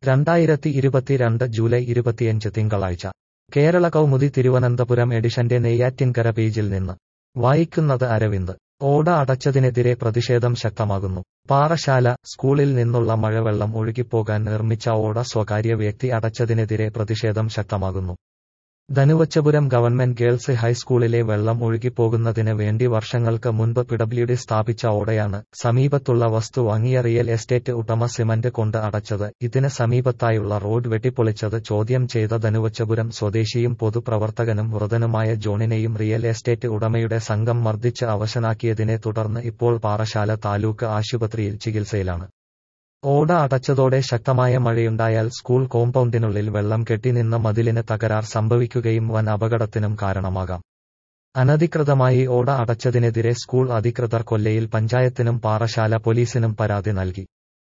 രണ്ടായിരത്തി ഇരുപത്തിരണ്ട് ജൂലൈ ഇരുപത്തിയഞ്ച് തിങ്കളാഴ്ച കേരള കൗമുദി തിരുവനന്തപുരം എഡിഷന്റെ നെയ്യാറ്റിൻകര പേജിൽ നിന്ന് വായിക്കുന്നത് അരവിന്ദ് ഓട അടച്ചതിനെതിരെ പ്രതിഷേധം ശക്തമാകുന്നു പാറശാല സ്കൂളിൽ നിന്നുള്ള മഴവെള്ളം ഒഴുകിപ്പോകാൻ നിർമ്മിച്ച ഓട സ്വകാര്യ വ്യക്തി അടച്ചതിനെതിരെ പ്രതിഷേധം ശക്തമാകുന്നു ധനുവച്ചപുരം ഗവൺമെന്റ് ഗേൾസ് ഹൈസ്കൂളിലെ വെള്ളം ഒഴുകിപ്പോകുന്നതിന് വേണ്ടി വർഷങ്ങൾക്ക് മുൻപ് പിഡബ്ല്യുഡി സ്ഥാപിച്ച ഓടയാണ് സമീപത്തുള്ള വസ്തു വാങ്ങിയ റിയൽ എസ്റ്റേറ്റ് ഉടമ സിമന്റ് കൊണ്ട് അടച്ചത് ഇതിന് സമീപത്തായുള്ള റോഡ് വെട്ടിപ്പൊളിച്ചത് ചോദ്യം ചെയ്ത ധനുവച്ചപുരം സ്വദേശിയും പൊതുപ്രവർത്തകനും വൃതനുമായ ജോണിനെയും റിയൽ എസ്റ്റേറ്റ് ഉടമയുടെ സംഘം മർദ്ദിച്ച് അവശനാക്കിയതിനെ തുടർന്ന് ഇപ്പോൾ പാറശാല താലൂക്ക് ആശുപത്രിയിൽ ചികിത്സയിലാണ് ഓട അടച്ചതോടെ ശക്തമായ മഴയുണ്ടായാൽ സ്കൂൾ കോമ്പൗണ്ടിനുള്ളിൽ വെള്ളം കെട്ടിനിന്ന മതിലിന് തകരാർ സംഭവിക്കുകയും വൻ അപകടത്തിനും കാരണമാകാം അനധികൃതമായി ഓട അടച്ചതിനെതിരെ സ്കൂൾ അധികൃതർ കൊല്ലയിൽ പഞ്ചായത്തിനും പാറശാല പോലീസിനും പരാതി നൽകി